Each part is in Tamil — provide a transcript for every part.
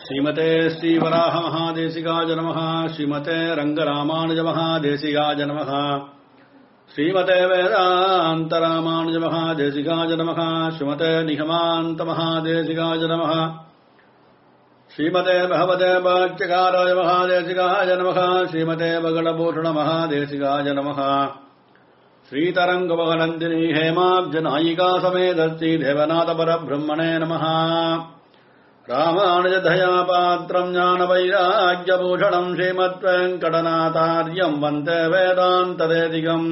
श्रीमते श्रीवराहमहादेशिकाय नमः श्रीमते रङ्गरामानुजमहादेशिकाय नमः श्रीमते वेदान्तरामानुजमहादेशिकाय नमः श्रीमते निगमान्तमहादेशिकाय नमः श्रीमते भगवते वाक्यकाराय महादेशिकाय नमः श्रीमते बगलभूषणमहादेशिकाय नमः श्रीतरङ्गमगनन्दिनी हेमाब्जनायिका समेत श्रीदेवनाथपरब्रह्मणे नमः रामानुजधया पात्रम् ज्ञानवैराग्यभूषणम् श्रीमद्वेङ्कटनाथार्यम् वन्दे வேதாந்ததேதிகம்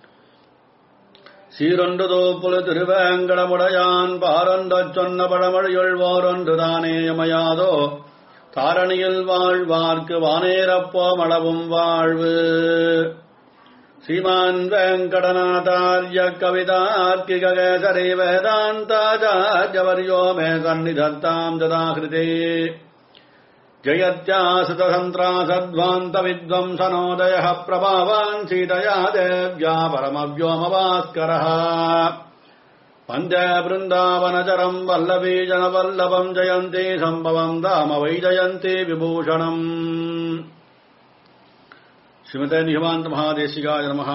சீரொன்றுதோ புலு திருவேங்கடமுடையான் பாரொன்றச் சொன்ன பழமொழியுள் ஓரொன்று தானேயமையாதோ தாரணியில் வாழ்வார்க்கு வானேரப்போம் அளவும் வாழ்வு श्रीमान् वेङ्कटनाथार्य कवितार्किककेसरी वेदान्ताचार्यवर्यो मे सन्निधत्ताम् ददाहृते जयत्यासुतसन्त्रासध्वान्तविद्वंसनोदयः प्रभावान् सीतया देव्या परमव्योमभास्करः पञ्च वृन्दावनचरम् वल्लभीजनवल्लभम् जयन्ती सम्भवम् धाम वै जयन्ती विभूषणम् ஸ்ரீமதே நிகமாந்த மகாதேசிகாய நமஹா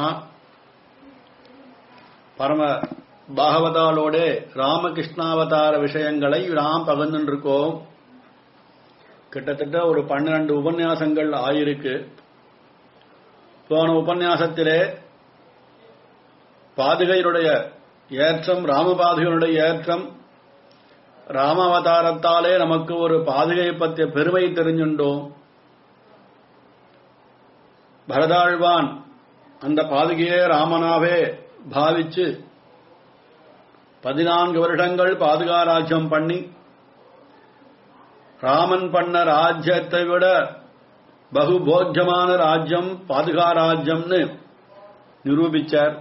பரம பாகவதாலோட ராமகிருஷ்ணாவதார விஷயங்களை நாம் பகிர்ந்துருக்கோம் கிட்டத்தட்ட ஒரு பன்னிரண்டு உபன்யாசங்கள் ஆயிருக்கு போன உபன்யாசத்திலே பாதுகையினுடைய ஏற்றம் ராமபாதுகையினுடைய ஏற்றம் ராமாவதாரத்தாலே நமக்கு ஒரு பாதுகையை பற்றிய பெருமை தெரிஞ்சுண்டோம் பரதாழ்வான் அந்த பாதுகையே ராமனாவே பாவிச்சு பதினான்கு வருடங்கள் பாதுகா ராஜ்யம் பண்ணி ராமன் பண்ண ராஜ்யத்தை விட பகுபோஜமான ராஜ்யம் பாதுகா ராஜ்யம்னு நிரூபிச்சார்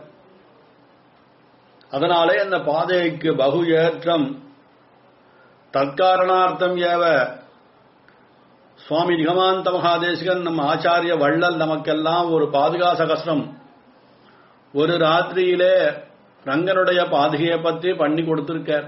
அதனாலே அந்த பாதைக்கு பகு ஏற்றம் தற்காரணார்த்தம் ஏவ சுவாமி நிகமாந்த மகாதேசிகன் நம் ஆச்சாரிய வள்ளல் நமக்கெல்லாம் ஒரு பாதுகாச கஷ்டம் ஒரு ராத்திரியிலே ரங்கனுடைய பாதுகையை பத்தி பண்ணி கொடுத்திருக்கார்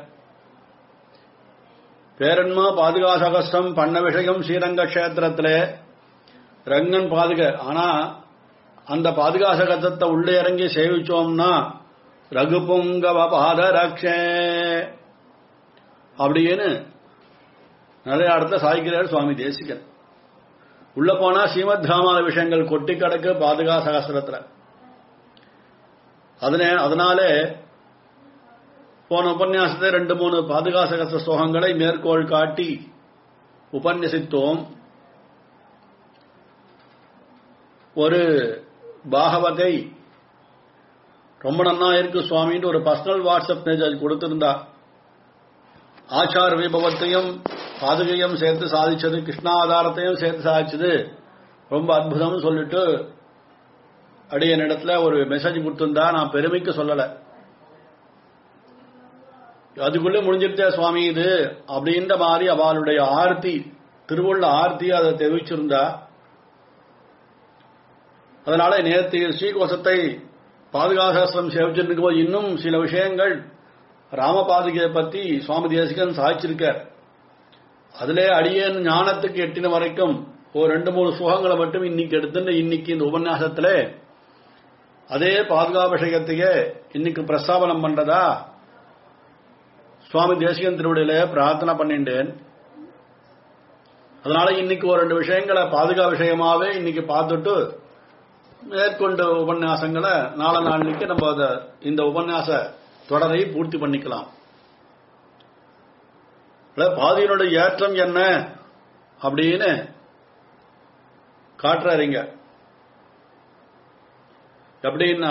பேரன்மா பாதுகாச கஷ்டம் பண்ண விஷயம் ஸ்ரீரங்க கஷேத்திரத்திலே ரங்கன் பாதுகை ஆனா அந்த பாதுகாச கஷ்டத்தை உள்ளே இறங்கி சேவிச்சோம்னா ரகுபுங்கவ பாதரக்ஷே அப்படின்னு நிறைய இடத்த சாய்க்கிறார் சுவாமி தேசிகன் உள்ள போனா ஸ்ரீமத் ராமால விஷயங்கள் கொட்டி கிடக்கு பாதுகா சகசிரத்துல அதனே அதனாலே போன உபன்யாசத்தை ரெண்டு மூணு பாதுகா சகசிர ஸ்லோகங்களை மேற்கோள் காட்டி உபன்யசித்தோம் ஒரு பாகவதை ரொம்ப நன்னா இருக்கு சுவாமின்னு ஒரு பர்சனல் வாட்ஸ்அப் மெசேஜ் கொடுத்திருந்தா ஆச்சார வைபவத்தையும் பாதுகையும் சேர்த்து சாதிச்சது கிருஷ்ணாவதாரத்தையும் சேர்த்து சாதிச்சது ரொம்ப அற்புதம்னு சொல்லிட்டு அடியன் இடத்துல ஒரு மெசேஜ் கொடுத்திருந்தா நான் பெருமைக்கு சொல்லல அதுக்குள்ளே முடிஞ்சிருச்சே சுவாமி இது அப்படின்ற மாதிரி அவளுடைய ஆர்த்தி திருவுள்ள ஆர்த்தி அதை தெரிவிச்சிருந்தா அதனால நேற்று ஸ்ரீகோஷத்தை பாதுகாசாஸ்திரம் சேவிச்சிருக்கும் போது இன்னும் சில விஷயங்கள் ராமபாதுகையை பத்தி சுவாமி தேசிகன் சாதிச்சிருக்கார் அதிலே அடியேன் ஞானத்துக்கு எட்டின வரைக்கும் ஒரு ரெண்டு மூணு சுகங்களை மட்டும் இன்னைக்கு எடுத்துட்டு இன்னைக்கு இந்த உபன்யாசத்துல அதே பாதுகாபிஷேகத்தையே இன்னைக்கு பிரஸ்தாபனம் பண்றதா சுவாமி தேசிகன் திருவடியில பிரார்த்தனை பண்ணிட்டேன் அதனால இன்னைக்கு ஒரு ரெண்டு விஷயங்களை பாதுகா விஷயமாவே இன்னைக்கு பார்த்துட்டு மேற்கொண்ட உபன்யாசங்களை நாளை நாளைக்கு நம்ம இந்த உபன்யாச தொடரை பூர்த்தி பண்ணிக்கலாம் பாதியினுடைய ஏற்றம் என்ன அப்படின்னு காட்டுறாருங்க எப்படின்னா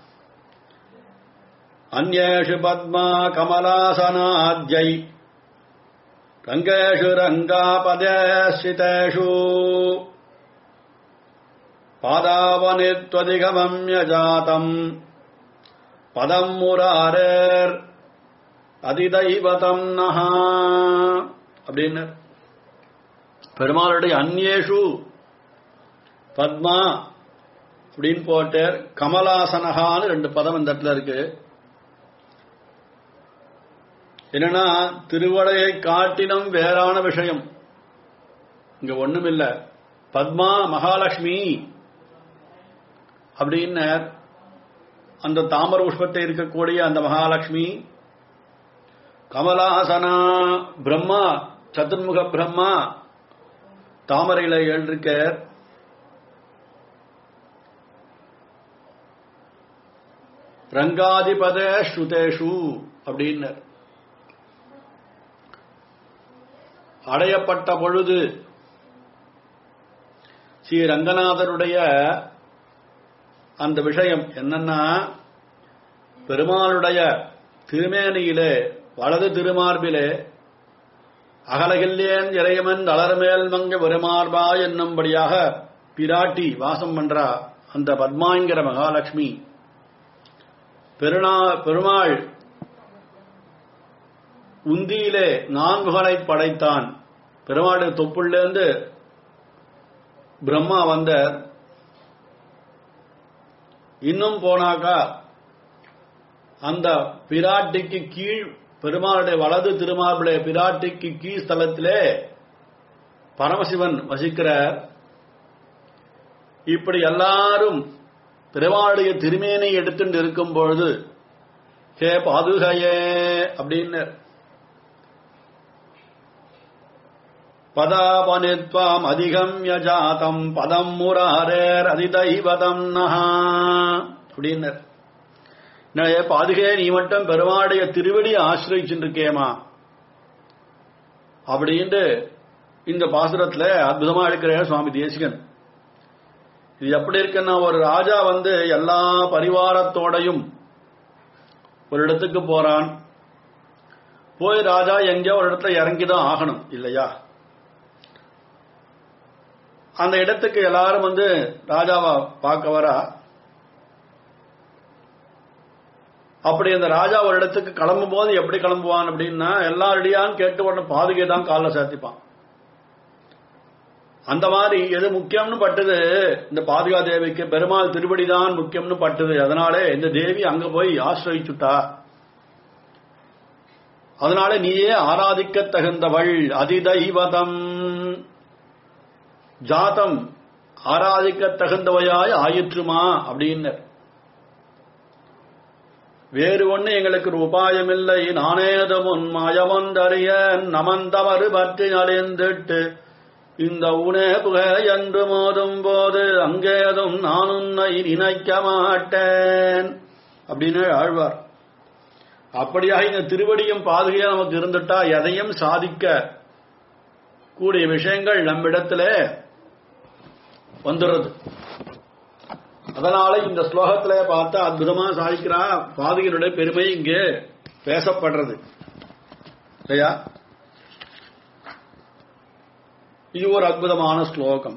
அந்நேஷு பத்மா கமலாசனாத்யை ரங்கேஷு ரங்காபதேஷிதேஷு பாதாவனித்வதிகமம்ய ஜாதம் பதம் முராரேர் அதிதைவதம் நகா அப்படின்னு பெருமாளுடைய அந்நேஷு பத்மா அப்படின்னு போட்டு கமலாசனகான்னு ரெண்டு பதம் இந்த இடத்துல இருக்கு என்னன்னா திருவடையை காட்டினும் வேறான விஷயம் இங்க ஒண்ணுமில்ல பத்மா மகாலட்சுமி அப்படின்னு அந்த தாமர புஷ்பத்தை இருக்கக்கூடிய அந்த மகாலட்சுமி கமலாசனா பிரம்மா சதுர்முக பிரம்மா தாமரையில எழுந்திருக்கார் ரங்காதிபத ஸ்ருதேஷு அப்படின்னு அடையப்பட்ட பொழுது ஸ்ரீ ரங்கநாதருடைய அந்த விஷயம் என்னன்னா பெருமாளுடைய திருமேனியிலே வலது திருமார்பிலே அகலகில்லேன் இறையமன் தளர்மேல் மங்க பெருமார்பா என்னும்படியாக பிராட்டி வாசம் பண்றா அந்த பத்மாங்கிற மகாலட்சுமி பெருநா பெருமாள் உந்தியிலே நான்குகளை படைத்தான் பெருமாள் தொப்புள்ளேந்து பிரம்மா வந்த இன்னும் போனாக்கா அந்த பிராட்டிக்கு கீழ் பெருமாளுடைய வலது திருமார்புடைய பிராட்டிக்கு கீழ் ஸ்தலத்திலே பரமசிவன் வசிக்கிறார் இப்படி எல்லாரும் பெருமாளுடைய திருமேனை எடுத்துட்டு இருக்கும் பொழுது ஹே பாதுகையே அப்படின்னு பதாபனித்வாம் அதிகம் யஜாதம் பதம் முராரேர் அதிதைவதம் நகா அப்படின்னு என்னைய பாதுகே நீ மட்டும் பெருமாளுடைய திருவடி ஆசிரிச்சுருக்கேமா அப்படின்ட்டு இந்த பாசுரத்துல அற்புதமா இருக்கிற சுவாமி தேசிகன் இது எப்படி இருக்குன்னா ஒரு ராஜா வந்து எல்லா பரிவாரத்தோடையும் ஒரு இடத்துக்கு போறான் போய் ராஜா எங்கேயோ ஒரு இடத்துல இறங்கிதான் ஆகணும் இல்லையா அந்த இடத்துக்கு எல்லாரும் வந்து ராஜாவை பார்க்க வரா அப்படி அந்த ராஜா ஒரு இடத்துக்கு கிளம்பும் போது எப்படி கிளம்புவான் அப்படின்னா எல்லா ரெடியான்னு கேட்டு உடனே பாதுகை தான் காலில் சேர்த்திப்பான் அந்த மாதிரி எது முக்கியம்னு பட்டது இந்த பாதுகா தேவிக்கு பெருமாள் திருப்படி தான் முக்கியம்னு பட்டது அதனாலே இந்த தேவி அங்க போய் ஆசிரிச்சுட்டா அதனால நீயே ஆராதிக்க தகுந்தவள் அதிதைவதம் ஜாதம் ஆராதிக்க தகுந்தவையாய் ஆயிற்றுமா அப்படின்னு வேறு ஒண்ணு எங்களுக்கு ஒரு உபாயமில்லை நானேதும் உன் மாயமொன்றறிய நமந்தவரு பற்றி நலிந்துட்டு இந்த உனே புக என்று மோதும் போது அங்கேதும் நான் உன்னை நினைக்க மாட்டேன் அப்படின்னு ஆழ்வார் அப்படியாக இந்த திருவடியும் பாதுகையா நமக்கு இருந்துட்டா எதையும் சாதிக்க கூடிய விஷயங்கள் நம்மிடத்துல வந்துடுறது அதனால இந்த ஸ்லோகத்துல பார்த்தா அற்புதமா சாதிக்கிறா பாதுகையினுடைய பெருமை இங்கே பேசப்படுறது இல்லையா இது ஒரு அற்புதமான ஸ்லோகம்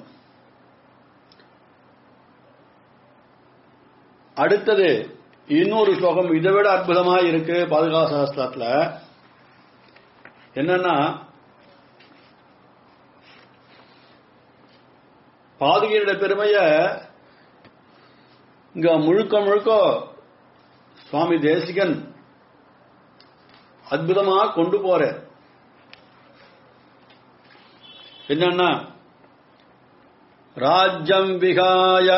அடுத்தது இன்னொரு ஸ்லோகம் இதை விட அற்புதமா இருக்கு பாதுகா சாஸ்திரத்துல என்னன்னா பாதுகையுடைய பெருமைய இங்க முழுக்க முழுக்க சுவாமி தேசிகன் அற்புதமா கொண்டு போற என்னன்னா ராஜ்யம் விகாய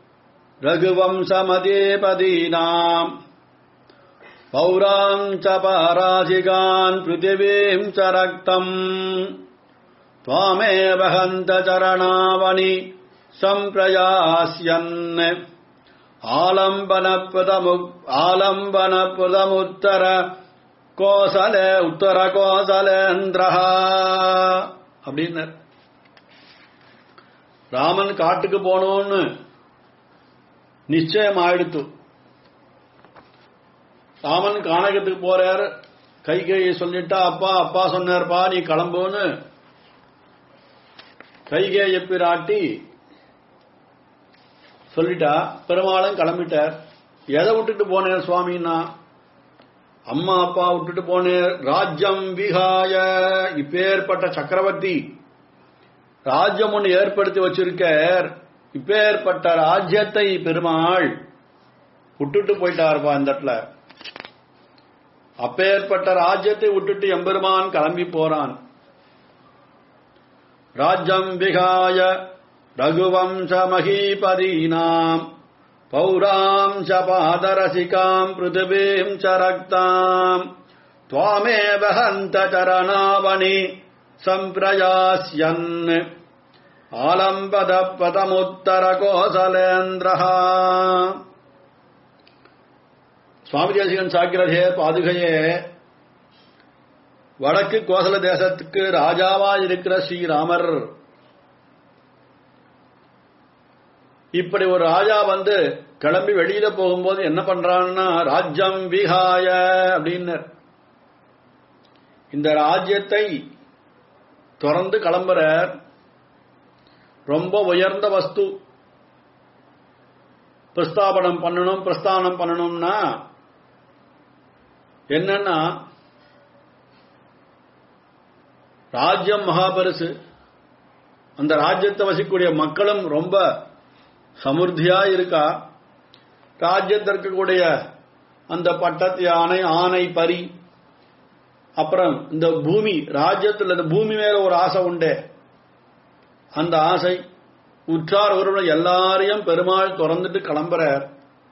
ரகுவம்சமதேபதீனாம் பௌராம் ச பாராசிகான் பிருத்திவீம் ச ரக்தம் त्वामेव हन्त चरणावनि सम्प्रयास्यन् आलम्बनप्रदमु आलम्बनप्रदमुत्तर கோசல உத்தர கோசலேந்திரஹா அப்படின்னு ராமன் காட்டுக்கு போனோன்னு நிச்சயம் ஆயிடுத்து ராமன் கானகத்துக்கு போறார் கை கையை சொல்லிட்டா அப்பா அப்பா சொன்னார்ப்பா நீ கிளம்புன்னு கைகேய பிராட்டி சொல்லிட்டா பெருமாளும் கிளம்பிட்டார் எதை விட்டுட்டு போனேன் சுவாமின்னா அம்மா அப்பா விட்டுட்டு போனேன் ராஜ்யம் விகாய இப்பேற்பட்ட சக்கரவர்த்தி ராஜ்யம் ஒன்று ஏற்படுத்தி வச்சிருக்கார் இப்பேற்பட்ட ராஜ்யத்தை பெருமாள் விட்டுட்டு போயிட்டாருப்பா இந்த இடத்துல அப்பேற்பட்ட ராஜ்யத்தை விட்டுட்டு எம்பெருமான் கிளம்பி போறான் ராஜ்யம் விகாய ரகுவம்ச மகீபதீனாம் பௌராம் ச பாதரசிகாம் பிருத்திவீம் ச ரக்தாம் त्वामेव हन्त चरणावणि सम्प्रयास्यन् ஆலம்பதப்பதமுத்தரகோசலேந்திரஹ சுவாமி தேசிகன் சாக்கிரதே பாதுகையே வடக்கு கோசல தேசத்துக்கு ராஜாவா இருக்கிற ஸ்ரீராமர் இப்படி ஒரு ராஜா வந்து கிளம்பி வெளியில போகும்போது என்ன பண்றான்னா ராஜ்யம் விஹாய அப்படின்னு இந்த ராஜ்யத்தை தொடர்ந்து கிளம்புறார் ரொம்ப உயர்ந்த வஸ்து பிரஸ்தாபனம் பண்ணணும் பிரஸ்தானம் பண்ணணும்னா என்னன்னா ராஜ்யம் மகாபரிசு அந்த ராஜ்யத்தை வசிக்கக்கூடிய மக்களும் ரொம்ப சமுர்த்தியா இருக்கா ராஜ்யத்தில் இருக்கக்கூடிய அந்த பட்டத்து யானை ஆனை பரி அப்புறம் இந்த பூமி ராஜ்யத்தில் இந்த பூமி மேல ஒரு ஆசை உண்டே அந்த ஆசை உற்றார் உறவுகள் எல்லாரையும் பெருமாள் திறந்துட்டு கிளம்புறார்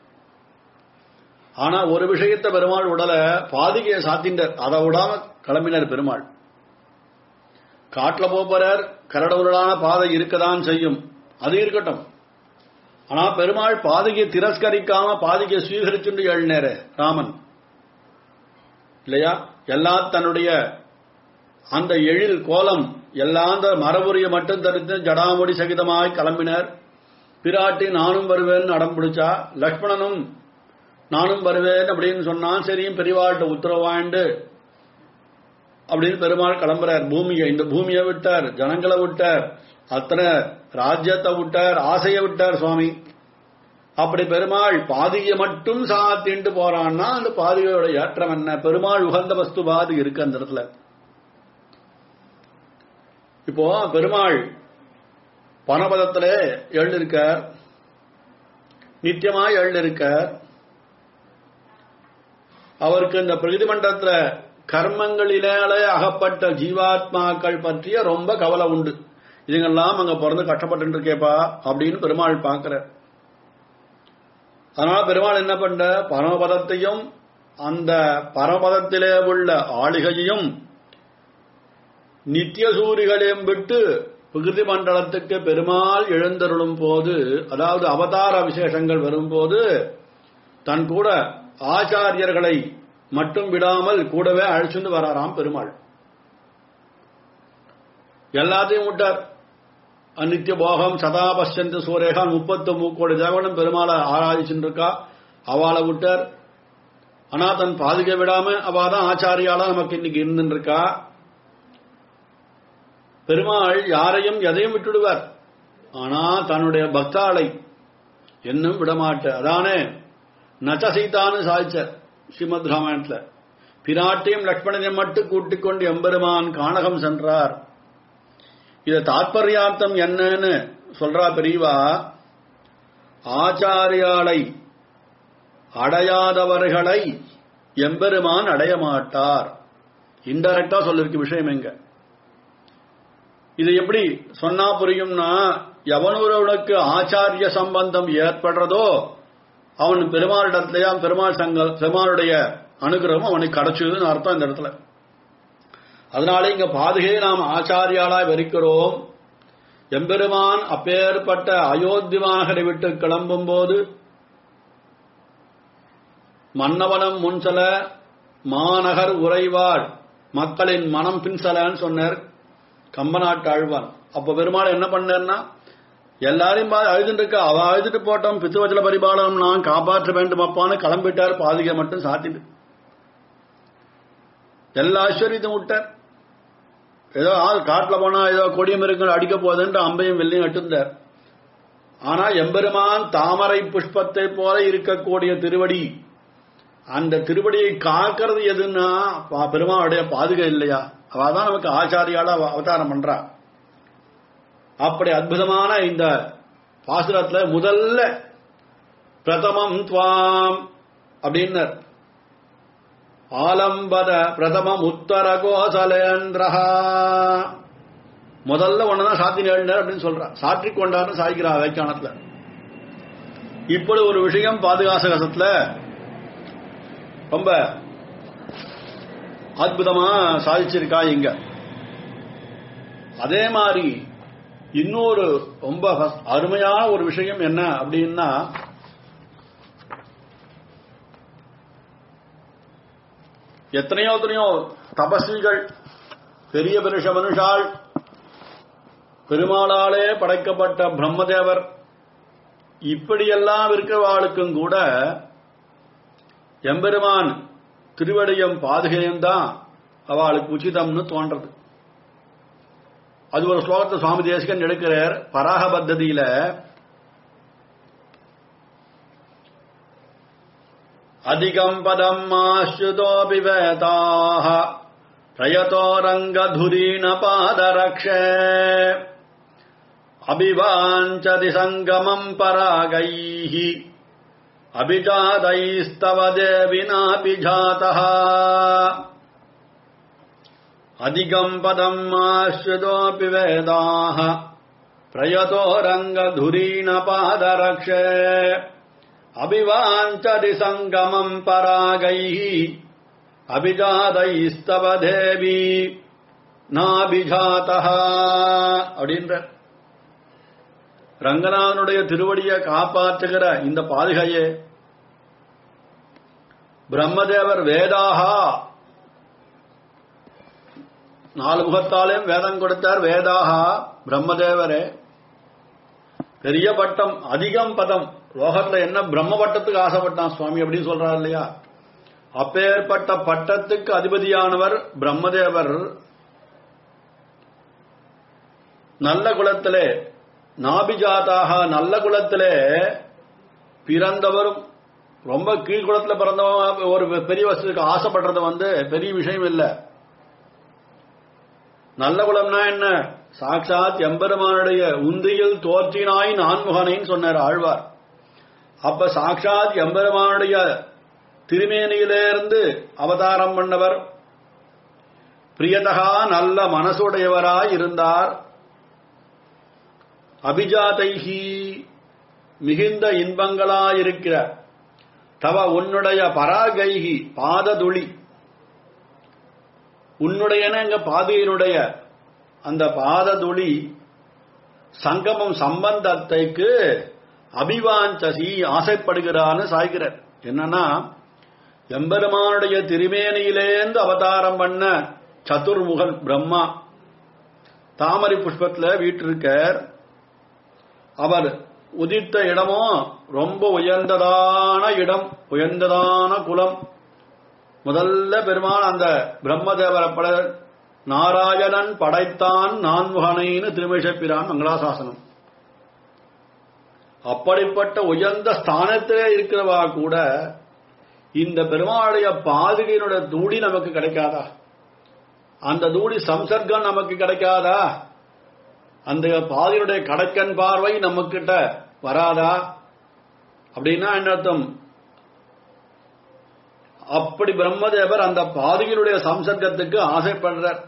ஆனா ஒரு விஷயத்தை பெருமாள் உடல பாதிகையை சாத்தின்றார் அதை விடாம கிளம்பினார் பெருமாள் காட்டுல போறார் கரடவுரலான பாதை இருக்கதான் செய்யும் அது இருக்கட்டும் ஆனா பெருமாள் பாதிகை திரஸ்கரிக்காம பாதிகை சுவீகரிச்சுட்டு எழுநேரு ராமன் இல்லையா எல்லா தன்னுடைய அந்த எழில் கோலம் எல்லா அந்த மரபுரிய மட்டும் தரித்து ஜடாமுடி சகிதமாய் கிளம்பினர் பிராட்டி நானும் வருவேன் அடம் பிடிச்சா லக்ஷ்மணனும் நானும் வருவேன் அப்படின்னு சொன்னான் சரியும் பெரியவாழ்கிட்ட உத்தரவாண்டு அப்படின்னு பெருமாள் கிளம்புறார் பூமியை இந்த பூமியை விட்டார் ஜனங்களை விட்டார் அத்தனை ராஜ்யத்தை விட்டார் ஆசையை விட்டார் சுவாமி அப்படி பெருமாள் பாதியை மட்டும் சாத்தின்ட்டு போறான்னா அந்த பாதிகையோட ஏற்றம் என்ன பெருமாள் உகந்த வஸ்து பாதி இருக்கு அந்த இடத்துல இப்போ பெருமாள் பணபதத்துல எழுந்திருக்கார் நித்தியமாய் எழுந்திருக்கார் அவருக்கு இந்த பிரதிமண்டலத்துல கர்மங்களிலே அகப்பட்ட ஜீவாத்மாக்கள் பற்றிய ரொம்ப கவலை உண்டு இதுங்கெல்லாம் அங்க பிறந்து கஷ்டப்பட்டு இருக்கேப்பா அப்படின்னு பெருமாள் பார்க்கிறார் அதனால பெருமாள் என்ன பண்ண பரமபதத்தையும் அந்த பரமபதத்திலே உள்ள ஆளிகையையும் நித்திய சூரிகளையும் விட்டு பிரகிருதி மண்டலத்துக்கு பெருமாள் எழுந்தருளும் போது அதாவது அவதார விசேஷங்கள் வரும்போது தன் கூட ஆச்சாரியர்களை மட்டும் விடாமல் கூடவே அழைச்சுட்டு வராராம் பெருமாள் எல்லாத்தையும் விட்டார் அநித்திய போகம் சதா பஷ்யந்த சூரேகான் முப்பத்து மூக்கோடி தேவனும் பெருமாளை ஆராய்ச்சின்னு இருக்கா அவளை விட்டார் ஆனா தன் பாதுகை விடாம அவ தான் ஆச்சாரியாலா நமக்கு இன்னைக்கு இருந்துட்டு இருக்கா பெருமாள் யாரையும் எதையும் விட்டுடுவார் ஆனா தன்னுடைய பக்தாளை என்னும் விடமாட்ட அதானே நச்சசீதான்னு சாதிச்சார் ஸ்ரீமத் ராமாயணத்துல பிராட்டியும் லக்ஷ்மணனையும் மட்டும் கூட்டிக் கொண்டு எம்பெருமான் கானகம் சென்றார் இத தாற்பயார்த்தம் என்னன்னு சொல்றா பெரியவா ஆச்சாரியாலை அடையாதவர்களை எம்பெருமான் அடைய மாட்டார் இன்டெரக்டா சொல்லிருக்கு விஷயம் எங்க இது எப்படி சொன்னா புரியும்னா எவனொருவனுக்கு ஆச்சாரிய சம்பந்தம் ஏற்படுறதோ அவன் பெருமாளிடத்திலேயே பெருமாள் சங்க பெருமாளுடைய அனுகிரகம் அவனுக்கு கிடைச்சதுன்னு அர்த்தம் இந்த இடத்துல அதனால இங்க பாதுகையை நாம் ஆச்சாரியாலாய் வெறிக்கிறோம் எம்பெருமான் அப்பேற்பட்ட அயோத்தியமானகரை விட்டு கிளம்பும் போது மன்னவனம் முன்சல மாநகர் உறைவாள் மக்களின் மனம் பின்சலன்னு சொன்னார் கம்பநாட்டு ஆழ்வான் அப்ப பெருமாள் என்ன பண்ணார்னா எல்லாரையும் அழுதுட்டு இருக்க அவ அழுதுட்டு போட்டோம் பித்துவச்சல பரிபாலம் நான் காப்பாற்ற வேண்டும் அப்பான்னு கிளம்பிட்டார் பாதிகை மட்டும் சாத்திட்டு எல்லா ஐஸ்வர்யத்தையும் விட்டார் ஏதோ ஆள் காட்டுல போனா ஏதோ கொடியம் இருக்கு அடிக்க போகுதுன்ட்டு அம்பையும் வெள்ளையும் எட்டுந்தார் ஆனா எம்பெருமான் தாமரை புஷ்பத்தை போல இருக்கக்கூடிய திருவடி அந்த திருவடியை காக்கிறது எதுன்னா பெருமாளுடைய பாதுகை இல்லையா அவதான் நமக்கு ஆச்சாரியால அவதாரம் பண்றா அப்படி அற்புதமான இந்த பாசுரத்துல முதல்ல பிரதமம் துவாம் அப்படின்னர் ஆலம்பத பிரதமம் உத்தர கோசலேந்திரஹா முதல்ல ஒன்னதான் சாத்தினேர் அப்படின்னு சொல்றான் சாற்றிக் கொண்டார்னு சாய்க்கிறா வேக்கானத்துல இப்படி ஒரு விஷயம் பாதுகாசகசத்துல ரொம்ப அற்புதமா சாதிச்சிருக்கா இங்க அதே மாதிரி இன்னொரு ரொம்ப ஃபஸ்ட் அருமையான ஒரு விஷயம் என்ன அப்படின்னா எத்தனையோ எத்தனையோ தபஸ்விகள் பெரிய பெருஷ மனுஷாள் பெருமாளாலே படைக்கப்பட்ட பிரம்மதேவர் இப்படியெல்லாம் இருக்கிறவாளுக்கும் கூட எம்பெருமான் திருவடியம் பாதுகையும் தான் அவளுக்கு உச்சிதம்னு தோன்றது அது ஒரு ஸ்லோகத்தை சுவாமி தேசிகன் எடுக்கிறார் பராக பத்ததியில அதிகம் பதம் ஆஸ்யுதோபி வேதாக பிரயதோ ரங்கதுரீண பாதரக்ஷே அபிவாஞ்சதி சங்கமம் பராகைः அபிஜாதைஸ்தவ தேவினாபிஜாதः அதிகம் பதம் ஆஸ்ருதோऽपि வேதாः பிரயதோ ரங்கதுரீண பாதரக்ஷே அபிவாஞ்சதி சங்கமம் பராகைः அபிஜாதைஸ்தவ தேவி நாபிஜாதः அப்படின்ற ரங்கநாதனுடைய திருவடியை காப்பாற்றுகிற இந்த பாதுகையே பிரம்மதேவர் வேதாகா நாலு முகத்தாலையும் வேதம் கொடுத்தார் வேதாகா பிரம்மதேவரே பெரிய பட்டம் அதிகம் பதம் லோகத்துல என்ன பிரம்ம பட்டத்துக்கு ஆசைப்பட்டான் சுவாமி அப்படின்னு சொல்றாரு இல்லையா அப்பேற்பட்ட பட்டத்துக்கு அதிபதியானவர் பிரம்மதேவர் நல்ல குலத்திலே நாபிஜாதாக நல்ல குலத்திலே பிறந்தவரும் ரொம்ப கீழ்குளத்துல பிறந்தவங்க ஒரு பெரிய வசதிக்கு ஆசைப்படுறது வந்து பெரிய விஷயம் இல்ல நல்ல குலம்னா என்ன சாட்சாத் எம்பெருமானுடைய உந்தியில் தோற்றினாய் நான்முகனைன்னு சொன்னார் ஆழ்வார் அப்ப சாட்சாத் எம்பெருமானுடைய திருமேனியிலிருந்து அவதாரம் பண்ணவர் பிரியதகா நல்ல மனசுடையவராய் இருந்தார் அபிஜாதைஹி மிகுந்த இன்பங்களாயிருக்கிற தவ உன்னுடைய பராகைகி பாததுளி உன்னுடையனங்க பாதையினுடைய அந்த பாததுளி சங்கமம் சம்பந்தத்தைக்கு அபிவாஞ்சசி ஆசைப்படுகிறான்னு சாய்கிறார் என்னன்னா எம்பெருமானுடைய திருமேனியிலேந்து அவதாரம் பண்ண சதுர்முகன் பிரம்மா தாமரை புஷ்பத்துல வீட்டிருக்கார் அவர் உதித்த இடமும் ரொம்ப உயர்ந்ததான இடம் உயர்ந்ததான குலம் முதல்ல பெருமான் அந்த பிரம்மதேவர பட நாராயணன் படைத்தான் நான்முகனைன்னு திருமிஷப்பிரான் மங்களாசாசனம் அப்படிப்பட்ட உயர்ந்த ஸ்தானத்திலே இருக்கிறவா கூட இந்த பெருமாளுடைய பாதுகையினுடைய தூடி நமக்கு கிடைக்காதா அந்த தூடி சம்சர்க்கம் நமக்கு கிடைக்காதா அந்த பாதியுடைய கடக்கன் பார்வை நம்ம கிட்ட வராதா அப்படின்னா என்ன அர்த்தம் அப்படி பிரம்மதேவர் அந்த பாதிகளுடைய சம்சர்க்கத்துக்கு ஆசைப்படுறார்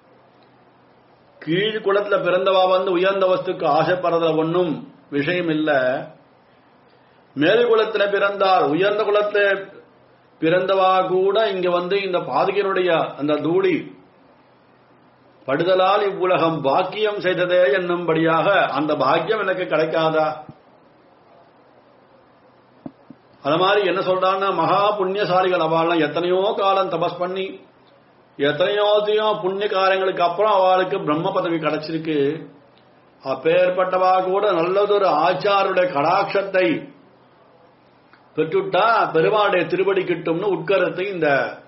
கீழ் குளத்துல பிறந்தவா வந்து உயர்ந்த வஸ்துக்கு ஆசைப்படுறதுல ஒன்றும் விஷயம் இல்ல மேல் குலத்துல பிறந்தார் உயர்ந்த குலத்துல பிறந்தவா கூட இங்க வந்து இந்த பாதகியனுடைய அந்த தூளி படுதலால் இவ்வுலகம் பாக்கியம் செய்ததே என்னும்படியாக அந்த பாக்கியம் எனக்கு கிடைக்காதா அது மாதிரி என்ன சொல்றான்னா மகா புண்ணியசாலிகள் அவள்லாம் எத்தனையோ காலம் தபஸ் பண்ணி எத்தனையோத்தையோ புண்ணிய காரியங்களுக்கு அப்புறம் அவளுக்கு பிரம்ம பதவி கிடைச்சிருக்கு அப்பேற்பட்டவா கூட நல்லதொரு ஆச்சாருடைய கடாட்சத்தை பெற்றுட்டா பெருமாளுடைய திருவடி கிட்டும்னு உட்கருத்து இந்த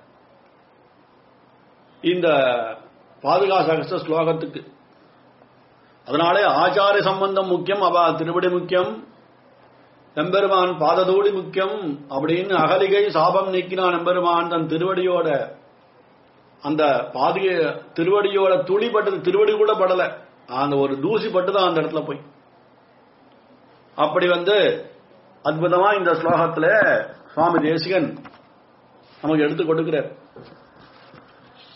இந்த பாதுகாசகஸ்த ஸ்லோகத்துக்கு அதனாலே ஆச்சாரிய சம்பந்தம் முக்கியம் அவ திருவடி முக்கியம் எம்பெருமான் பாததோடி முக்கியம் அப்படின்னு அகலிகை சாபம் நீக்கினான் எம்பெருமான் தன் திருவடியோட அந்த பாதிய திருவடியோட துளி பட்டது திருவடி கூட படல அந்த ஒரு தூசி பட்டுதான் அந்த இடத்துல போய் அப்படி வந்து அற்புதமா இந்த ஸ்லோகத்துல சுவாமி தேசிகன் நமக்கு எடுத்து கொடுக்கிறார்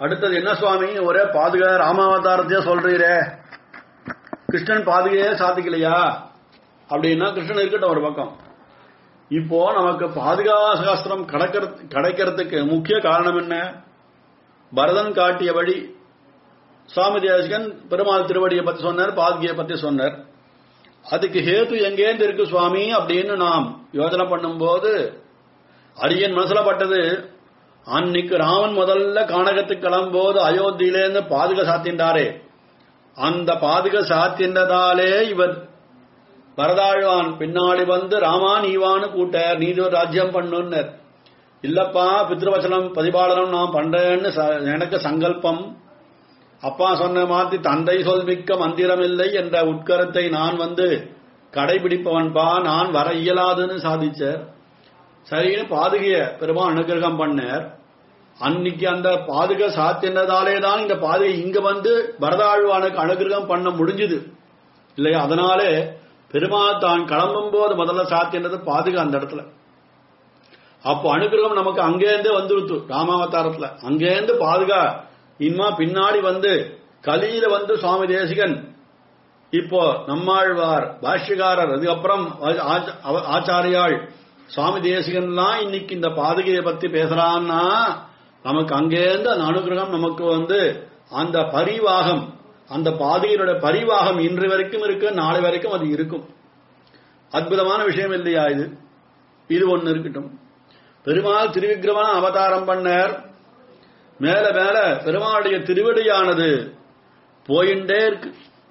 அடுத்தது என்ன சுவாமி ஒரே பாதுகா ராமாவதாரத்தையே சொல்றீரே கிருஷ்ணன் பாதுகையே சாதிக்கலையா அப்படின்னா கிருஷ்ணன் இருக்கட்டும் ஒரு பக்கம் இப்போ நமக்கு பாதுகா சாஸ்திரம் கடக்கிறது கிடைக்கிறதுக்கு முக்கிய காரணம் என்ன பரதன் காட்டிய வழி சுவாமி தேசிகன் பெருமாள் திருவடியை பத்தி சொன்னார் பாதுகையை பத்தி சொன்னார் அதுக்கு ஹேத்து எங்கேந்து இருக்கு சுவாமி அப்படின்னு நாம் யோசனை பண்ணும்போது அடியன் மனசுல பட்டது அன்னைக்கு ராமன் முதல்ல கானகத்துக்கு கிளம்போது அயோத்தியிலேருந்து பாதுக சாத்தின்றாரே அந்த பாதுக சாத்தின்றதாலே இவர் பரதாழ்வான் பின்னாடி வந்து ராமா நீவான்னு கூட்டார் நீதி ஒரு ராஜ்யம் பண்ணுன்னர் இல்லப்பா பித்ருவச்சனம் பதிபாலனம் நான் பண்றேன்னு ச- எனக்கு சங்கல்பம் அப்பா சொன்ன மாதிரி தந்தை சொல் மிக்க மந்திரம் இல்லை என்ற உட்கரத்தை நான் வந்து கடைபிடிப்பவன்பா நான் வர இயலாதுன்னு சாதிச்சார் சரின்னு பாதுகைய பெருமாள் அனுகிரகம் பண்ணார் அன்னைக்கு அந்த பாதுகை சாத்தினதாலே தான் இந்த பாதுகை இங்க வந்து பரதாழ்வானுக்கு அனுகிரகம் பண்ண முடிஞ்சுது இல்லையா அதனாலே பெருமாள் தான் கிளம்பும் போது முதல்ல சாத்தினது பாதுகை அந்த இடத்துல அப்போ அனுகிரகம் நமக்கு அங்கேருந்தே வந்துருத்து ராமாவதாரத்துல அங்கேருந்து பாதுகா இன்மா பின்னாடி வந்து கலியில வந்து சுவாமி தேசிகன் இப்போ நம்மாழ்வார் பாஷ்யகாரர் அதுக்கப்புறம் ஆச்ச- அவ- ஆச்சாரியாள் சுவாமி தேசிகன்லாம் இன்னைக்கு இந்த பாதுகையை பத்தி பேசுறான்னா நமக்கு அங்கேருந்து அந்த அனுகிரகம் நமக்கு வந்து அந்த பரிவாகம் அந்த பாதுகையினுடைய பரிவாகம் இன்று வரைக்கும் இருக்கு நாளை வரைக்கும் அது இருக்கும் அற்புதமான விஷயம் இல்லையா இது இது ஒண்ணு இருக்கட்டும் பெருமாள் திருவிக்கிரமன அவதாரம் பண்ணார் மேல மேல பெருமாளுடைய திருவடியானது போயிண்டே இருக்கு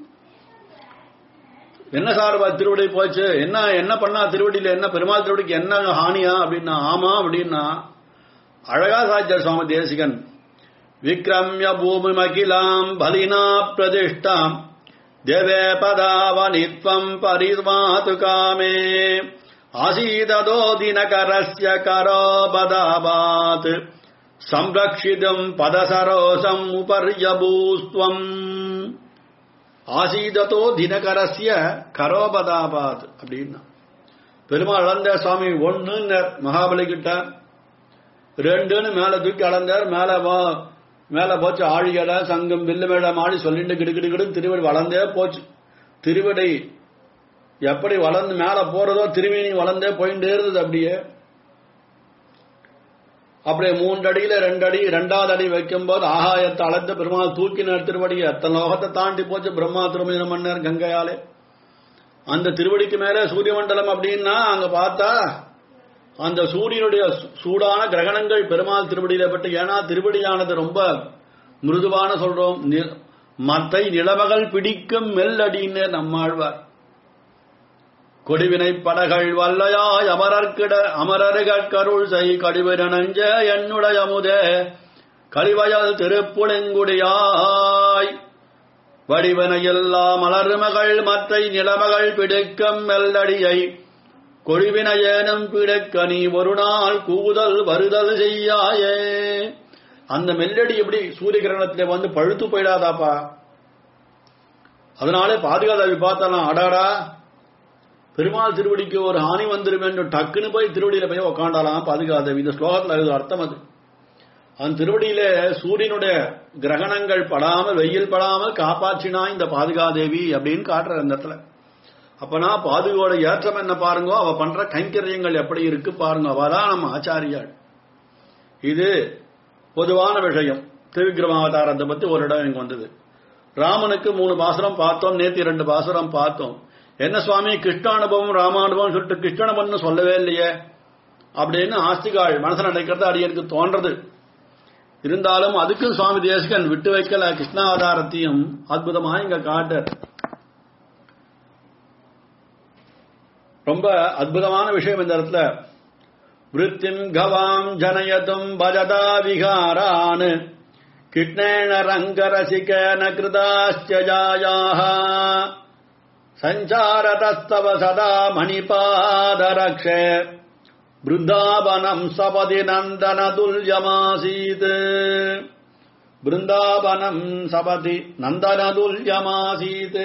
என்ன சார்பா திருவடி போச்சு என்ன என்ன பண்ணா திருவடியில என்ன பெருமாள் திருவடிக்கு என்ன ஹானியா அப்படின்னா ஆமா அப்படின்னா அழகா சாச்சார் சுவாமி தேசிகன் விக்ரம்ய பூமிமகிலாம் பலினா பிரதிஷ்டாம் தேவே பதாவனித்வம் பரிமாது காமே ஆசீததோ தினகரஸ்ய கரோ பதாபாத் சம்ரக்ஷிதம் பதசரோசம் உபர்யபூஸ்துவம் ஆசீதத்தோ தினகரஸ்ய கரோபதாபாத் அப்படின்னா பெருமாள் அளந்த சுவாமி ஒன்னு மகாபலி கிட்ட ரெண்டுன்னு மேல தூக்கி அளந்தார் மேல வா- மேல போச்சு ஆழிகடை சங்கம் வில்லு மேடம் ஆடி சொல்லிட்டு கிடுகிடுகிடு திருவடி வளர்ந்தே போச்சு திருவடி எப்படி வளர்ந்து மேல போறதோ திருமேனி வளர்ந்தே போயிட்டே இருந்தது அப்படியே அப்படியே மூன்று அடியில ரெண்டு அடி ரெண்டாவது அடி வைக்கும்போது ஆகாயத்தை அளந்து பெருமாள் தூக்கினார் திருவடியை அத்தனை லோகத்தை தாண்டி போச்சு பிரம்மா திருமணம் மன்னர் கங்கையாலே அந்த திருவடிக்கு மேல சூரிய மண்டலம் அப்படின்னா அங்க பார்த்தா அந்த சூரியனுடைய சூ- சூடான கிரகணங்கள் பெருமாள் திருவடியில பட்டு ஏன்னா திருவடியானது ரொம்ப மிருதுவான சொல்றோம் நி- மத்தை நிலமகள் பிடிக்கும் மெல்லடின்னு நம்மாழ்வார் கொடிவினை படகள் வல்லையாய் அமரர்கிட அமரர்கள் கருள் செய் கடிவின நஞ்ச என்னுடைய அமுதே கழிவயல் திருப்புணங்குடியாய் வடிவன எல்லா மலர்மகள் மற்றை நிலமகள் பிடிக்கும் மெல்லடியை கொழிவினையேனும் பிடக்க நீ ஒரு நாள் கூவுதல் வருதல் செய்யாயே அந்த மெல்லடி எப்படி சூரிய கிரகணத்திலே வந்து பழுத்து போயிடாதாப்பா அதனாலே பாதுகாதாவி பார்த்தலாம் அடாடா பெருமாள் திருவடிக்கு ஒரு ஹானி வந்துரும் என்று டக்குன்னு போய் திருவடியில போய் உக்காண்டாலாம் பாதுகாதேவி இந்த ஸ்லோகத்துல அது அர்த்தம் அது அந்த திருவடியில சூரியனுடைய கிரகணங்கள் படாமல் வெயில் படாமல் காப்பாற்றினா இந்த பாதுகாதேவி அப்படின்னு காட்டுற அந்த இடத்துல அப்பனா பாதுகையோட ஏற்றம் என்ன பாருங்க அவ பண்ற கைங்கரியங்கள் எப்படி இருக்கு பாருங்க அவதான் நம்ம ஆச்சாரியாள் இது பொதுவான விஷயம் திருவிக்ரமாவதாரத்தை பத்தி ஒரு இடம் இங்க வந்தது ராமனுக்கு மூணு பாசுரம் பார்த்தோம் நேத்தி ரெண்டு பாசுரம் பார்த்தோம் என்ன சுவாமி கிருஷ்ணானுபவம் ராமானுபவம் சொல்லிட்டு கிருஷ்ணனுபவம்னு சொல்லவே இல்லையே அப்படின்னு ஆஸ்திகாள் மனசுல நினைக்கிறது அடியனுக்கு தோன்றது இருந்தாலும் அதுக்கும் சுவாமி தேசிகன் விட்டு வைக்கல கிருஷ்ணாவதாரத்தையும் அற்புதமா இங்க காட்டர் ரொம்ப அற்புதமான விஷயம் இந்த இடத்துல விருத்திம் கவாம் ஜனயதும் பஜதா விகாரான் கிருஷ்ணேன ரங்கரசிகேன கிருதாஸ்யாயாக சஞ்சாரதஸ்தவ சதா மணிபாதரக்ஷே பிருந்தாவனம் சபதி நந்தன துல்யமாசீத் பிருந்தாவனம் சபதி நந்தன துல்யமாசீத்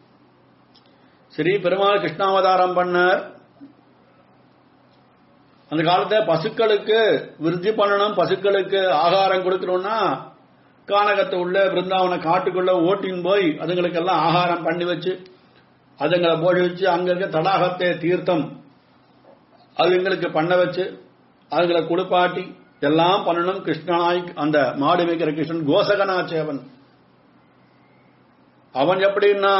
ஸ்ரீ பெருமாள் கிருஷ்ணாவதாரம் பண்ணார் அந்த காலத்துல பசுக்களுக்கு விருத்தி பண்ணணும் பசுக்களுக்கு ஆகாரம் கொடுக்கணும்னா கானகத்தை உள்ள பிருந்தாவன காட்டுக்குள்ள ஓட்டின் போய் அதுங்களுக்கெல்லாம் ஆகாரம் பண்ணி வச்சு அதுங்களை போஷிச்சு அங்க இருக்க தடாகத்தை தீர்த்தம் அதுங்களுக்கு பண்ண வச்சு அதுங்களை குளிப்பாட்டி எல்லாம் பண்ணணும் கிருஷ்ணனாய் அந்த மாடு மேய்க்கிற கிருஷ்ணன் கோசகனாச்சேவன் அவன் எப்படின்னா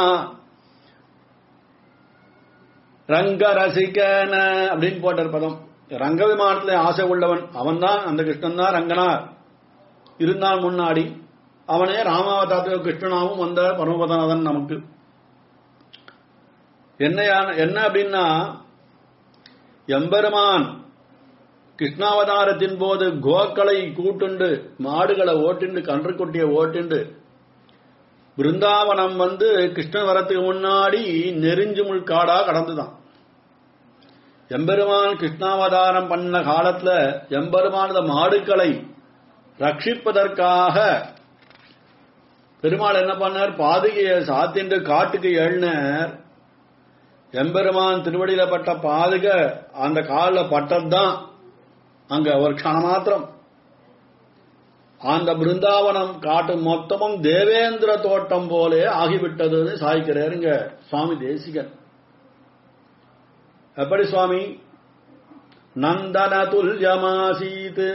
ரங்க ரசிகன அப்படின்னு போட்டார் பதம் ரங்க விமானத்துல ஆசை உள்ளவன் அவன் தான் அந்த கிருஷ்ணன் தான் ரங்கனார் இருந்தான் முன்னாடி அவனே ராமாவதாரத்தில் கிருஷ்ணனாவும் வந்த பரமபதநாதன் நமக்கு என்ன என்ன அப்படின்னா எம்பெருமான் கிருஷ்ணாவதாரத்தின் போது கோக்களை கூட்டுண்டு மாடுகளை ஓட்டிண்டு கன்றுக்குட்டியை ஓட்டிண்டு பிருந்தாவனம் வந்து கிருஷ்ணன் வரத்துக்கு முன்னாடி நெறிஞ்சு முள் காடா கடந்துதான் எம்பெருமான் கிருஷ்ணாவதாரம் பண்ண காலத்துல எம்பெருமான் இந்த மாடுகளை ரட்சிப்பதற்காக பெருமாள் என்ன பண்ணார் பாதுகையை சாத்திண்டு காட்டுக்கு எழுனார் எம்பெருமான் திருவடியில பட்ட பாதுகை அந்த காலில் பட்டதுதான் அங்க ஒரு க்ஷணம் மாத்திரம் அந்த பிருந்தாவனம் காட்டு மொத்தமும் தேவேந்திர தோட்டம் போலே ஆகிவிட்டதுன்னு சாய்க்கிறாருங்க சுவாமி தேசிகன் எப்படி சுவாமி நந்தன துல்யமாசீத்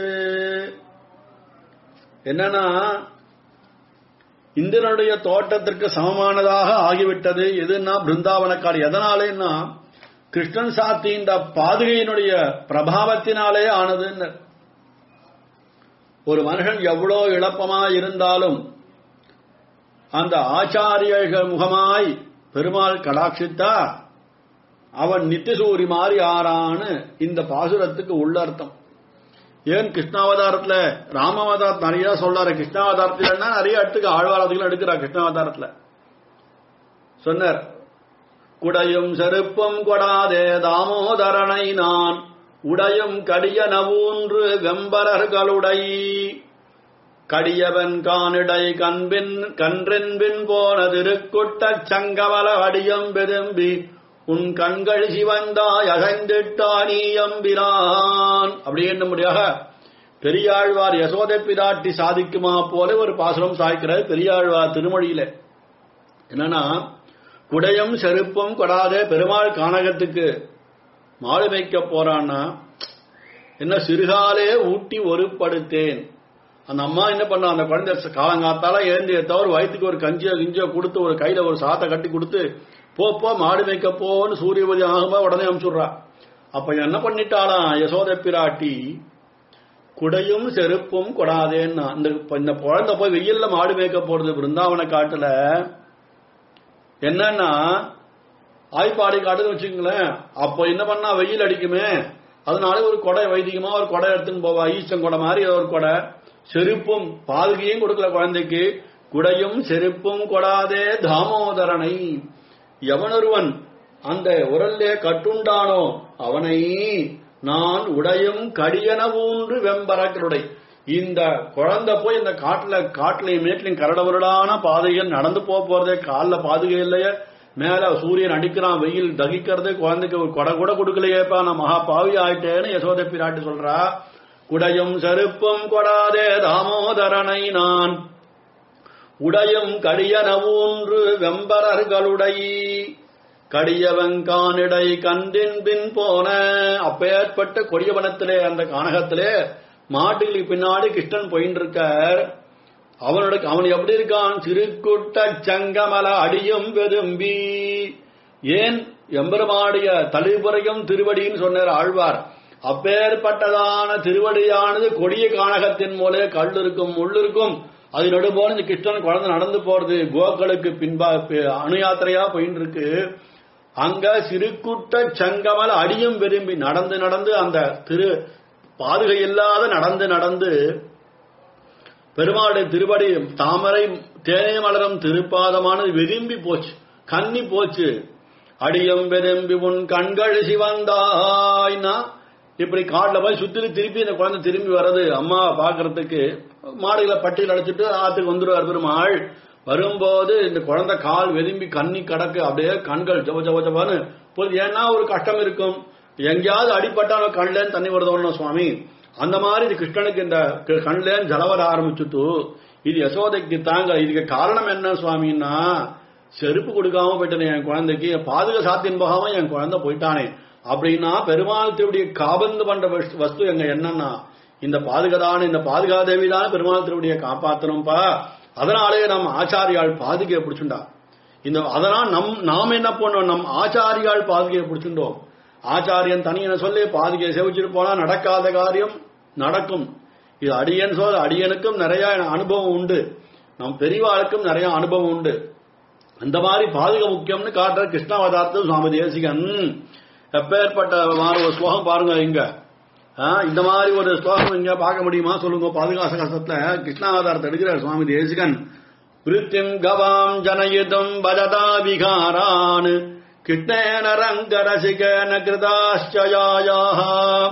என்னன்னா இந்திரனுடைய தோட்டத்திற்கு சமமானதாக ஆகிவிட்டது எதுன்னா பிருந்தாவனக்காடு எதனாலேன்னா கிருஷ்ணன் சாத்தி இந்த பாதுகையினுடைய பிரபாவத்தினாலே ஆனதுன்னு ஒரு மனுஷன் எவ்வளோ இழப்பமா இருந்தாலும் அந்த ஆச்சாரியர்கள் முகமாய் பெருமாள் கடாட்சித்தா அவன் நித்திசூரி மாறி ஆறான்னு இந்த பாசுரத்துக்கு உள்ளர்த்தம் ஏன் கிருஷ்ணாவதாரத்துல ராமாவதாரத்தை நிறைய சொல்றாரு கிருஷ்ணாவதாரத்துல நிறைய இடத்துக்கு ஆழ்வாரத்துகள் எடுக்கிறா கிருஷ்ணாவதாரத்துல சொன்னார் குடையும் செருப்பும் கொடாதே தாமோதரனை நான் உடையும் கடிய நவூன்று வெம்பரர்களுடை கடியவன் கானிடை கண்பின் கன்றென்பின் போன திருக்குட்டச் சங்கவல அடியம் பெரும்பி உன் கண்கள் சிவந்தாய் அகந்திட்டானியம்பிரான் அப்படி என்னும்படியாக பெரியாழ்வார் யசோதை பிராட்டி சாதிக்குமா போல ஒரு பாசுரம் சாய்க்கிறார் பெரியாழ்வார் திருமொழியில என்னன்னா குடையும் செருப்பும் கொடாதே பெருமாள் கானகத்துக்கு மாடு மேய்க்க போறான்னா என்ன சிறுகாலே ஊட்டி ஒருப்படுத்தேன் அந்த அம்மா என்ன பண்ணா அந்த குழந்தை காலங்காத்தால எழுந்திய தவிர வயிற்றுக்கு ஒரு கஞ்சியோ கிஞ்சியோ கொடுத்து ஒரு கையில ஒரு சாத்தை கட்டி கொடுத்து போ போ மாடு மேய்க்க போன்னு சூரியபதி ஆகும்போது உடனே அனுப்பிச்சுடுறா அப்ப என்ன பண்ணிட்டாளாம் யசோத பிராட்டி குடையும் செருப்பும் கொடாதேன்னா இந்த இந்த குழந்தை போய் வெயில்ல மாடு மேய்க்க போறது பிருந்தாவன காட்டுல என்னன்னா ஆய்ப்பாடி காட்டுன்னு வச்சுக்கங்களேன் அப்போ என்ன பண்ணா வெயில் அடிக்குமே அதனால ஒரு கொடை வைதிகமா ஒரு கொடை எடுத்துன்னு போவா ஈஸ்டன் கொடை மாதிரி ஒரு கொடை செருப்பும் பாதுகையும் கொடுக்கல குழந்தைக்கு குடையும் செருப்பும் கொடாதே தாமோதரனை எவனொருவன் அந்த உரல்லே கட்டுண்டானோ அவனை நான் உடையும் கடியன ஊன்று வெம்பரக்களுடை இந்த குழந்தை போய் இந்த காட்டுல காட்டுலையும் மேட்லையும் கரடவருடான பாதைகள் நடந்து போக போறதே காலில் பாதுகை இல்லையே மேல சூரியன் அடிக்கிறான் வெயில் தகிக்கிறது குழந்தைக்கு ஒரு கொடை கூட கொடுக்கலையேப்பா நான் மகா பாவி ஆயிட்டேன்னு யசோதை பிராட்டி சொல்றா குடையும் செருப்பும் கொடாதே தாமோதரனை நான் உடையும் கடியன ஊன்று வெம்பரர்களுடை கடியவங்கானிடை கந்தின் பின் போன அப்பேற்பட்ட கொடியவனத்திலே அந்த கானகத்திலே மாட்டுக்கு பின்னாடி கிருஷ்ணன் போயின்னு இருக்கார் அவனோட அவன் எப்படி இருக்கான் திருக்குட்ட சங்கமல அடியும் விரும்பி ஏன் எம்பெருமாடிய தளிபுறையும் திருவடின்னு சொன்னார் ஆழ்வார் அப்பேற்பட்டதான திருவடியானது கொடிய கானகத்தின் மூலே கல் இருக்கும் முள் இருக்கும் அது நடுபோன இந்த கிருஷ்ணன் குழந்தை நடந்து போறது கோக்களுக்கு பின்பா அணு யாத்திரையா போயின்னு இருக்கு அங்க சிறுக்குட்ட சங்கமல அடியும் விரும்பி நடந்து நடந்து அந்த திரு பாதுகை இல்லாத நடந்து நடந்து பெருமாளுடைய திருவடி தாமரை தேனே மலரும் திருப்பாதமானது விரும்பி போச்சு கன்னி போச்சு அடியம் விரும்பி உன் கண்கள் சிவந்தாய்னா இப்படி காட்டில் போய் சுத்தி திருப்பி இந்த குழந்தை திரும்பி வர்றது அம்மா பாக்குறதுக்கு மாடுகளை பட்டியல் அடைச்சிட்டு ஆத்துக்கு வந்துருவார் பெருமாள் வரும்போது இந்த குழந்தை கால் வெதும்பி கண்ணி கடக்கு அப்படியே கண்கள் ஜப ஜப ஜபான்னு போது ஏன்னா ஒரு கஷ்டம் இருக்கும் எங்கேயாவது அடிப்பட்டாலும் கண்லேன்னு தண்ணி வருதோன்னு சுவாமி அந்த மாதிரி இது கிருஷ்ணனுக்கு இந்த க- கண்லேன்னு ஜலம் வர ஆரம்பிச்சுட்டு இது யசோதைக்கு தாங்க இதுக்கு காரணம் என்ன சுவாமின்னா செருப்பு கொடுக்காம போயிட்டேனே என் குழந்தைக்கு பாதுக சாத்தியம் போகாம என் குழந்தை போயிட்டானே அப்படின்னா பெருமாள் திருவுடைய காபந்து பண்ற வஸ்- வஸ்து எங்க என்னன்னா இந்த பாதுகதான இந்த பாதுகா தேவி தான் பெருமாள் திருவுடைய காப்பாத்தணும்பா அதனாலே நம்ம ஆச்சாரியால் பாதுகையை பிடிச்சுண்டா இந்த அதனால் நம் நாம் என்ன பண்ணோம் நம் ஆச்சாரியால் பாதுகையை பிடிச்சுட்டோம் ஆச்சாரியன் தனியனை சொல்லி பாதுகையை செவிச்சுட்டு போனா நடக்காத காரியம் நடக்கும் இது அடியன் சொல் அடியனுக்கும் நிறைய அனுபவம் உண்டு நம் பெரியவாளுக்கும் நிறைய அனுபவம் உண்டு அந்த மாதிரி பாதுகா முக்கியம்னு காட்டுற கிருஷ்ணாவதாரத்து சுவாமி தேசிகன் எப்பேற்பட்ட மாதிரி ஒரு ஸ்லோகம் பாருங்க இங்க ஆ, இந்த மாதிரி ஒரு ஸ்லோகம் இங்க பார்க்க முடியுமா சொல்லுங்க பாதுகாச கஷ்டத்துல கிருஷ்ணாவதாரத்தை எடுக்கிறார் சுவாமி தேசிகன் விருத்திம் கவாம் ஜனயுதம் பஜதா விகாரான் கிருஷ்ணேன ரங்கரசிகேன கிருதாஷ்டயாயாः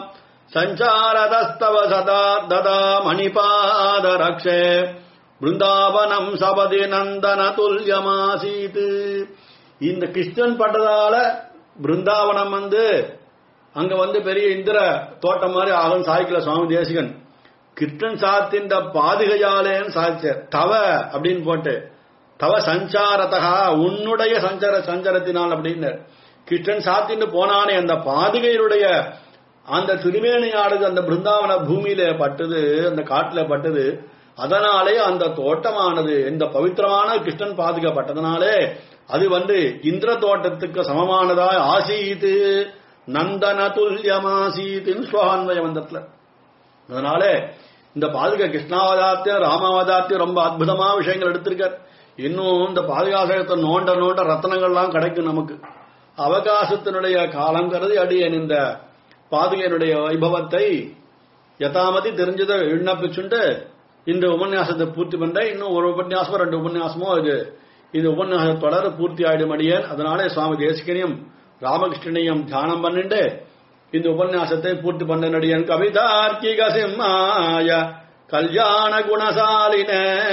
சஞ்சாரதஸ்தவ சதா ததா மணிபாத ரக்ஷே பிருந்தாவனம் சபதி நந்தன துல்யமாசீத் இந்த கிருஷ்ணன் பட்டதால பிருந்தாவனம் வந்து அங்க வந்து பெரிய இந்திர தோட்டம் மாதிரி ஆகும் சாய்க்கல சுவாமி தேசிகன் கிருஷ்ணன் சாத்தின்ற பாதுகையாலேன்னு சாய்ச்சார் தவ அப்படின்னு போட்டு தவ சஞ்சாரத்தகா உன்னுடைய சஞ்சார சஞ்சாரத்தினால் அப்படின்னு கிருஷ்ணன் சாத்தின்னு போனானே அந்த பாதுகையினுடைய அந்த திருமேனியானது அந்த பிருந்தாவன பூமியில பட்டது அந்த காட்டுல பட்டது அதனாலே அந்த தோட்டமானது இந்த பவித்திரமான கிருஷ்ணன் பாதுகாப்பட்டதனாலே அது வந்து இந்திர தோட்டத்துக்கு சமமானதா ஆசீத்து நந்தன துல்யமாசீத்துன்னு ஸ்லோகான்வய வந்தத்துல அதனால இந்த பாதுகா கிருஷ்ணாவதாத்தியம் ராமாவதாத்தியம் ரொம்ப அற்புதமான விஷயங்கள் எடுத்திருக்கார் இன்னும் இந்த பாதுகாசகத்தை நோண்ட நோண்ட ரத்னங்கள்லாம் கிடைக்கும் நமக்கு அவகாசத்தினுடைய காலம் கருதி அடியேன் இந்த பாதுகையினுடைய வைபவத்தை யதாமதி தெரிஞ்சதை விண்ணப்பிச்சுண்டு இந்த உபன்யாசத்தை பூர்த்தி பண்றேன் இன்னும் ஒரு உபன்யாசமோ ரெண்டு உபன்யாசமோ இது இது உபன்யாச தொடர் பூர்த்தி ஆயிடும் அடியேன் அதனாலே சுவாமி தேசிகனையும் ராமகிருஷ்ணனையும் தியானம் பண்ணிட்டு இந்த உபன்யாசத்தை பூர்த்தி பண்ண நடிகன் கவிதார்க்கிக சிம்மாய கல்யாண குணசாலின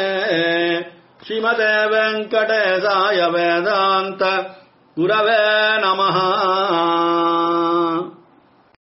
ஸ்ரீமதே வெங்கடேசாய வேதாந்த குரவே நமஹா